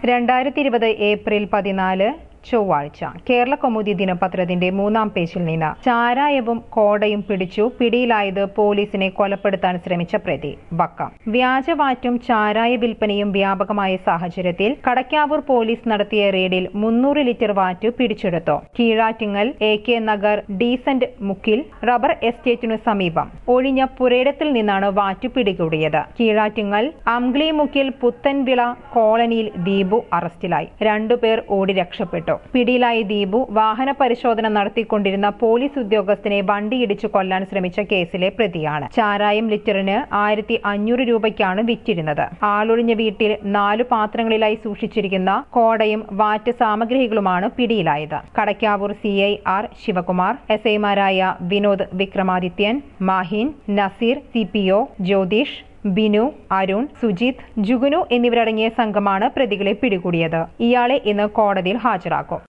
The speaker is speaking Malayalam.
രണ്ടായിരത്തി ഇരുപത് ഏപ്രിൽ പതിനാല് ചൊവ്വാഴ്ച കേരള കൗമുദി ദിനപത്രത്തിന്റെ മൂന്നാം പേജിൽ നിന്ന് ചാരായവും കോടയും പിടിച്ചു പിടിയിലായത് പോലീസിനെ കൊലപ്പെടുത്താൻ ശ്രമിച്ച പ്രതി വക്കം വ്യാജവാറ്റും ചാരായ വിൽപ്പനയും വ്യാപകമായ സാഹചര്യത്തിൽ കടക്കാവൂർ പോലീസ് നടത്തിയ റെയ്ഡിൽ മുന്നൂറ് ലിറ്റർ വാറ്റ് പിടിച്ചെടുത്തു Keezhattingal A K Nagar Decent മുക്കിൽ റബ്ബർ എസ്റ്റേറ്റിനു സമീപം ഒഴിഞ്ഞ പുരയിടത്തിൽ നിന്നാണ് വാറ്റ് പിടികൂടിയത് കീഴാറ്റിങ്ങൽ അംഗ്ലി മുക്കിൽ പുത്തൻവിള കോളനിയിൽ ദീപു അറസ്റ്റിലായി രണ്ടുപേർ ഓടി രക്ഷപ്പെട്ടു പിടിയിലായ ദീപു വാഹന പരിശോധന നടത്തിക്കൊണ്ടിരുന്ന പോലീസ് ഉദ്യോഗസ്ഥനെ വണ്ടിയിടിച്ചു കൊല്ലാൻ ശ്രമിച്ച കേസിലെ പ്രതിയാണ് ചാരായം ലിറ്ററിന് ആയിരത്തി അഞ്ഞൂറ് രൂപയ്ക്കാണ് വിറ്റിരുന്നത് ആളൊഴിഞ്ഞ വീട്ടിൽ നാലു പാത്രങ്ങളിലായി സൂക്ഷിച്ചിരിക്കുന്ന കോടയും വാറ്റ് സാമഗ്രികളുമാണ് പിടിയിലായത് Kadakkavoor C I R Sivakumar S ഐമാരായ Vinod Vikramadithyan Mahin Nazeer C P O Jyothish Binu Arun Sujith Jugunu എന്നിവരടങ്ങിയ സംഘമാണ് പ്രതികളെ പിടികൂടിയത് ഇയാളെ ഇന്ന് കോടതിയിൽ ഹാജരാക്കും